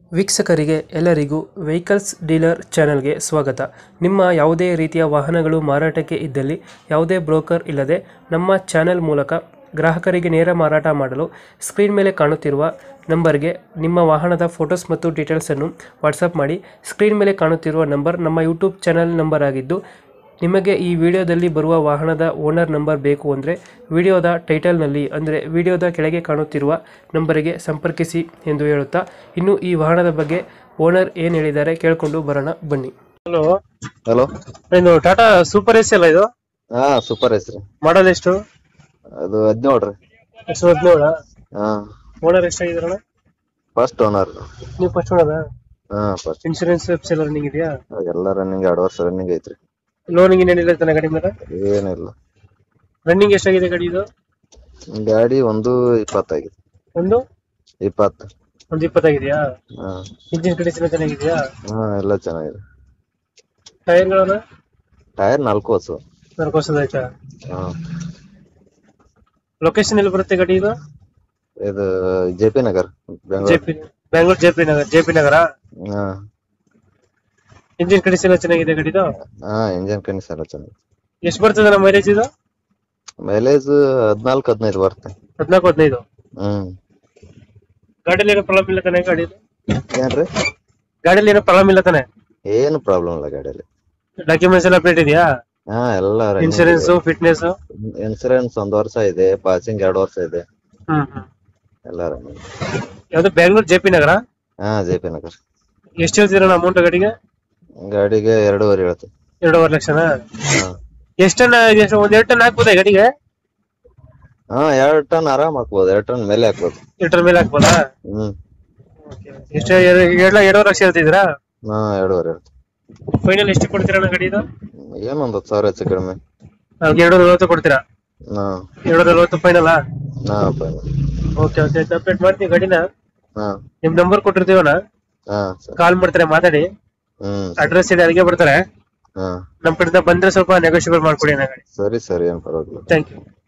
ವೀಕ್ಷಕರಿಗೆ ಎಲ್ಲರಿಗೂ vehicles dealer ಚಾನೆಲ್ಗೆ ಸ್ವಾಗತ ನಿಮ್ಮ ಯಾವುದೇ ರೀತಿಯ ವಾಹನಗಳು ಮಾರಾಟಕ್ಕೆ ಇದ್ದಲ್ಲಿ ಯಾವುದೇ ಬ್ರೋಕರ್ ಇಲ್ಲದೆ ನಮ್ಮ ಚಾನೆಲ್ ಮೂಲಕ ಗ್ರಾಹಕರಿಗೆ ನೇರ ಮಾರಾಟ ಮಾಡಲು ಸ್ಕ್ರೀನ್ ಮೇಲೆ ಕಾಣುತ್ತಿರುವ ನಂಬರ್ಗೆ ನಿಮ್ಮ ವಾಹನದ ಫೋಟೋಸ್ ಮತ್ತು ಡೀಟೇಲ್ಸನ್ನು ವಾಟ್ಸಪ್ ಮಾಡಿ ಸ್ಕ್ರೀನ್ ಮೇಲೆ ಕಾಣುತ್ತಿರುವ ನಂಬರ್ ನಮ್ಮ ಯೂಟ್ಯೂಬ್ ಚಾನೆಲ್ ನಂಬರ್ ಆಗಿದ್ದು ನಿಮಗೆ ಈ ವಿಡಿಯೋದಲ್ಲಿ ಬರುವ ವಾಹನದ ಓನರ್ ನಂಬರ್ ಬೇಕು ಅಂದರೆ ವಿಡಿಯೋದ ಟೈಟಲ್ನಲ್ಲಿ ಅಂದರೆ ವಿಡಿಯೋದ ಕೆಳಗೆ ಕಾಣುತ್ತಿರುವ ನಂಬರಿಗೆ ಸಂಪರ್ಕಿಸಿ ಎಂದು ಹೇಳುತ್ತಾ ಇನ್ನು ಈ ವಾಹನದ ಬಗ್ಗೆ ಓನರ್ ಏನು ಹೇಳಿದ್ದಾರೆ ಕೇಳಿಕೊಂಡು ಬರೋಣ ಬನ್ನಿ ಹಲೋ ಹಲೋ ಇದು ಟಾಟಾ ಸೂಪರ್ ಎಸ್ ಅಲ್ಲ ಇದು ಹಾ ಸೂಪರ್ ಹೆಸ್ರಿ ಮಾಡಲ್ ಎಷ್ಟು ಅದು ಹದಿನೇಳ್ರಿ ಎಷ್ಟು ಹದಿನೇಳ ಹಾ ಓನರ್ ಎಷ್ಟಾಗಿದಾರಣ ಫಸ್ಟ್ ಓನರ್ ನೀವು ಫಸ್ಟ್ ಓನರ ಹಾ ಫಸ್ಟ್ ಇನ್ಶೂರೆನ್ಸ್ ವೆಬ್ಸ್ ಎಲ್ಲ ರನ್ನಿಂಗ್ ಇದೆಯಾ ಎಲ್ಲ ರನ್ನಿಂಗ್ ಎರಡು ವರ್ಷ ರನ್ನಿಂಗ್ ಐತ್ರಿ ಲೋನಿಂಗ್ ಏನಿಲ್ಲ ತಾನೆ ಗಾಡಿ ಮೇಲೆ ಏನಿಲ್ಲ ರನ್ನಿಂಗ್ ಎಷ್ಟಾಗಿದೆ ಗಾಡಿ ಇದು ಗಾಡಿ ಒಂದು ಇಪ್ಪತ್ತಾಗಿದೆ ಒಂದು ಇಪ್ಪತ್ತು ಒಂದು ಇಪ್ಪತ್ತಾಗಿದೆಯಾ ಹಾ ಇಂಜಿನ್ ಕಂಡೀಷನ್ ಚೆನ್ನಾಗಿದೆಯಾ ಹಾ ಎಲ್ಲ ಚೆನ್ನಾಗಿದೆ ಟೈರ್ಗಳನ್ನ ಟೈರ್ ನಾಲ್ಕು ಹೊಸ ನಾಲ್ಕು ವರ್ಷದ ಆಯ್ತಾ ಹಾ ಲೊಕೇಶನ್ ಎಲ್ಲಿ ಬರುತ್ತೆ ಗಾಡಿ ಇದು ಇದು J P Nagar Bengaluru JP Bengaluru JP Nagar JP Nagar ಹಾ ಇಂಜಿನ್ ಕಂಡೀಷನ್ ಚೆನ್ನಾಗಿದೆ ಗಾಡಿದು ಹಾ ಇಂಜನ್ ಕಂಡೀಷನ್ ಎಲ್ಲ ಚೆನ್ನಾಗಿದೆ ಎಷ್ಟು ಬರ್ತದೆ ನಮ್ಮ ಮೈಲೇಜ್ ಇದು ಮೈಲೇಜ್ ಹದಿನಾಲ್ಕು ಹದಿನೈದು ಬರುತ್ತೆ ಹದಿನಾಲ್ಕು ಹದಿನೈದು ಹ್ಮ್ ಗಾಡಿಯಲ್ಲಿ ಏನೋ ಪ್ರಾಬ್ಲಮ್ ಇಲ್ಲ ತಾನೆ ಗಾಡಿ ಏನ್ರಿ ಗಾಡಿಯಲ್ಲಿ ಏನೋ ಪ್ರಾಬ್ಲಮ್ ಇಲ್ಲ ತಾನೆ ಏನು ಪ್ರಾಬ್ಲಮ್ ಇಲ್ಲ ಗಾಡಿಯಲ್ಲಿ ಡಾಕ್ಯುಮೆಂಟ್ಸ್ ಎಲ್ಲ ಅಪ್ಡೇಟ್ ಇದೆಯಾ ಹಾ ಎಲ್ಲ ಇನ್ಶೂರೆನ್ಸ್ ಫಿಟ್ನೆಸ್ ಇನ್ಸೂರೆನ್ಸ್ ಒಂದ್ ವರ್ಷ ಇದೆ ಪಾಸಿಂಗ್ ಎರಡು ವರ್ಷ ಇದೆ ಹ್ಮ್ ಹ್ಮ್ ಎಲ್ಲ ರನ್ನಿಂಗ್ ಯಾವ್ದು ಬೆಂಗಳೂರು ಜೆಪಿ ನಗರ ಹಾ ಜೆ ಪಿ ನಗರ್ ಎಷ್ಟು ಹೇಳ್ತೀರ ಅಮೌಂಟ್ ಗಾಡಿಗೆ ಗಾಡಿಗೆ ಎರಡೂವರೆ ಹೇಳ್ತು ಎರಡೂವರೆ ಲಕ್ಷನಾ ಹಾ ಎಷ್ಟು ಟನ್ ಎಷ್ಟು ಒಂದ್ ಎರಡು ಟನ್ ಹಾಕ್ಬೋದಾ ಗಾಡಿಗೆ ಹಾ ಎರಡ್ ಟನ್ ಆರಾಮ್ ಹಾಕ್ಬೋದು ಎರಡ್ ಟನ್ ಮೇಲೆ ಹಾಕ್ಬೋದು ಲೀಟರ್ ಮೇಲೆ ಹಾಕ್ಬೋದಾ ಹ್ಮ್ ಎಷ್ಟು ಎರಡು ಎರಡೂವರೆ ಲಕ್ಷ ಹೇಳ್ತಿದ್ದೀರಾ ಹಾ ಎರಡೂವರೆ ಹೇಳ್ತು ಫೈನಲ್ ಎಷ್ಟು ಕೊಡ್ತೀರಾ ಗಾಡಿ ಇದು ಏನೊಂದ್ ಹತ್ತು ಸಾವಿರ ಹೆಚ್ಚು ಕಡಿಮೆ ಎರಡು ನಲವತ್ತು ಕೊಡ್ತೀರಾ ಹಾ ಎರಡು ನಲವತ್ತು ಫೈನಲ್ ಹಾ ಫೈನಲ್ ಓಕೆ ಓಕೆ ಅಪ್ಡೇಟ್ ಮಾಡ್ತೀವಿ ಗಾಡಿನ ಹಾ ನಿಮ್ ನಂಬರ್ ಕೊಟ್ಟಿರ್ತೀವಣ್ಣ ಹಾ ಸರಿ ಕಾಲ್ ಮಾಡ್ತಾರೆ ಮಾತಾಡಿ ಹ್ಮ್ ಅಡ್ರೆಸ್ ಇದೆ ಅಲ್ಲಿಗೆ ಬರ್ತಾರೆ ಹಾ ನಮ್ ಕಡೆಯಿಂದ ಬಂದ್ರೆ ಸ್ವಲ್ಪ ನೆಗೋಷಿಯಬಲ್ ಮಾಡ್ಕೊಡಿ ಅಣ್ಣ ಗಾಡಿ ಸರಿ ಸರಿ ಏನ್ ಪರವಾಗಿಲ್ಲ ಥ್ಯಾಂಕ್ ಯು